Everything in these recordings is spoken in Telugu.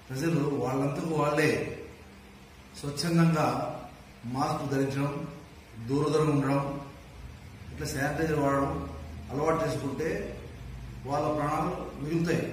ప్రజలు వాళ్ళంతకు వాళ్ళే స్వచ్ఛందంగా మాస్క్ ధరించడం దూరదూరం ఉండడం ఇట్లా శానిటైజర్ వాడడం అలవాటు చేసుకుంటే వాళ్ళ ప్రాణాలు మిగులుతాయి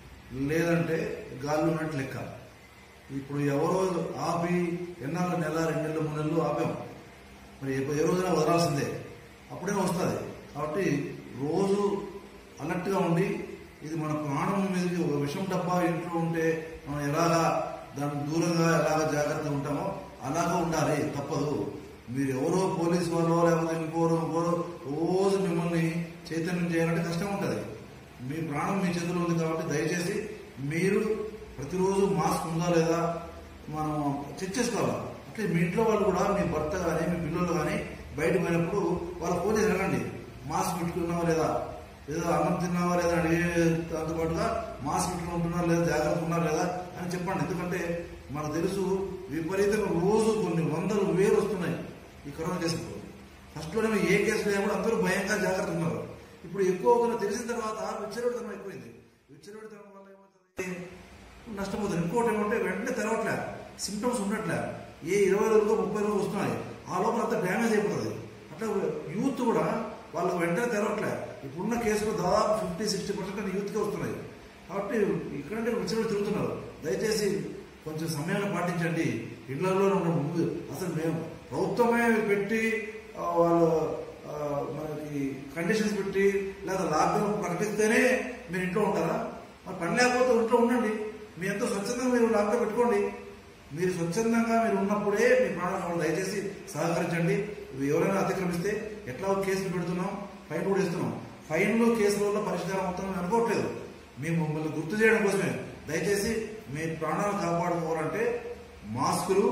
లేదంటే గాలి ఉన్నట్టు లెక్క ఇప్పుడు ఎవరో ఆపి ఎన్నాళ్ళు నెల రెండు నెలలు మూడు నెలలు ఆపాం మరి ఏ ఏ రోజైనా వదలాల్సిందే అప్పుడే వస్తుంది కాబట్టి రోజు అలర్ట్గా ఉండి ఇది మన ప్రాణం మీదకి ఒక విషం డబ్బా ఇంట్లో ఉంటే మనం ఎలాగా దానికి దూరంగా ఎలాగ జాగ్రత్తగా ఉంటామో అలాగా ఉండాలి తప్పదు మీరు ఎవరో పోలీసు వాళ్ళు లేకపోతే ఇంకోరు ఇంకోరు రోజు మిమ్మల్ని చైతన్యం చేయాలంటే కష్టం ఉంటుంది మీ ప్రాణం మీ చేతిలో ఉంది కాబట్టి దయచేసి మీరు ప్రతిరోజు మాస్క్ ఉందా లేదా మనం చెక్ చేసుకోవాలి అట్లే మీ ఇంట్లో వాళ్ళు కూడా మీ భర్త కానీ మీ పిల్లలు కానీ బయటకు పోయినప్పుడు వాళ్ళు ఫోన్ చేసి అడగండి మాస్క్ పెట్టుకున్నావా లేదా లేదా అన్నం తిన్నావా లేదా అని అడిగే దాంతో పాటుగా మాస్క్ పెట్టుకుని ఉంటున్నారా లేదా జాగ్రత్త ఉన్నారా లేదా అని చెప్పండి ఎందుకంటే మనకు తెలుసు విపరీతంగా రోజు కొన్ని వందలు వేలు వస్తున్నాయి ఈ కరోనా కేసులు ఫస్ట్ లోనే ఏ కేసు లేకుండా అందరూ భయంగా జాగ్రత్త ఉన్నారు ఇప్పుడు ఎక్కువ అవుతున్న తెలిసిన తర్వాత విచ్చలవిడితనం ఎక్కువైంది విచ్చలవిడితనం వల్ల ఏమవుతుంది నష్టపోతుంది ఇంకోటి ఏమంటే వెంటనే తెరవట్లే సిమ్టమ్స్ ఉన్నట్లే ఏ ఇరవై రోజులు ముప్పై రోజులు వస్తున్నాయి ఆ లోపల అంతా డ్యామేజ్ అయిపోతుంది అట్లా యూత్ కూడా వాళ్ళకి వెంటనే తెరవట్లే ఇప్పుడున్న కేసులు దాదాపు ఫిఫ్టీ సిక్స్టీ పర్సెంట్ యూత్కే వస్తున్నాయి కాబట్టి ఇక్కడంటే విచ్చలవిడి తిరుగుతున్నారు దయచేసి కొంచెం సమయాన్ని పాటించండి ఇళ్లలో ఉన్న ముందు అసలు మేము ప్రభుత్వమే పెట్టి ఆ, వాళ్ళు ఆ, మనకి కండిషన్స్ పెట్టి లేదా లాక్డౌన్ ప్రకటిస్తేనే మీరు ఇంట్లో ఉంటారా మరి పని లేకపోతే ఇంట్లో ఉండండి మీ ఎంతో స్వచ్ఛందంగా మీరు లాక్డౌన్ పెట్టుకోండి మీరు స్వచ్ఛందంగా మీరు ఉన్నప్పుడే మీ ప్రాణాలు కావాలి. దయచేసి సహకరించండి ఇవి ఎవరైనా అతిక్రమిస్తే ఎట్లా కేసులు పెడుతున్నాం ఫైన్ కూడా ఇస్తున్నాం ఫైన్లు కేసుల వల్ల పరిష్కారం అవుతుందని అనుకోవట్లేదు మేము మిమ్మల్ని గుర్తు చేయడం కోసమే దయచేసి మీ ప్రాణాలు కాపాడుకోవాలంటే మాస్కులు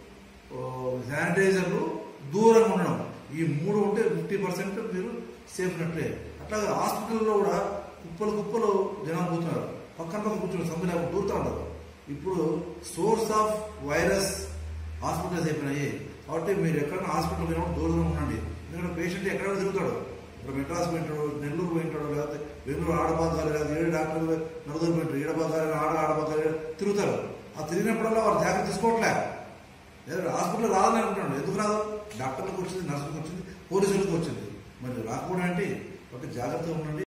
ఓ, శానిటైజర్లు దూరంగా ఉండడం ఈ మూడు ఉంటే ఫిఫ్టీ పర్సెంట్ మీరు సేఫ్ నట్లే అట్లాగే హాస్పిటల్లో కూడా కుప్పలు కుప్పలు జనాలు పోతున్నారు పక్కన పక్కన కూర్చుని సందు లేకుండా దూరుతూ ఉంటారు ఇప్పుడు సోర్స్ ఆఫ్ వైరస్ హాస్పిటల్స్ అయిపోయినాయి కాబట్టి మీరు ఎక్కడైనా హాస్పిటల్ పోయినప్పుడు దూరంగా ఉండండి ఎందుకంటే పేషెంట్ ఎక్కడ తిరుగుతాడు ఇప్పుడు మెడ్రాస్ పోయింటాడు నెల్లూరు పోయింటాడు లేకపోతే బెంగళూరు ఆడబాగాలి లేదా ఏడు డాక్టర్లు నలుగురు పోయింటారు ఈడబాగాలి ఆడ ఆడబాగాలి తిరుగుతారు ఆ తిరిగినప్పుడల్లా వాళ్ళు జాగ్రత్త తీసుకోవట్లే లేదా హాస్పిటల్ రాదని అనుకుంటాడు ఎందుకు రాదు డాక్టర్లకు వచ్చింది నర్సులకు వచ్చింది పోలీసులకు వచ్చింది మరి రాకపోవడం ఏంటి కాబట్టి జాగ్రత్తగా ఉండండి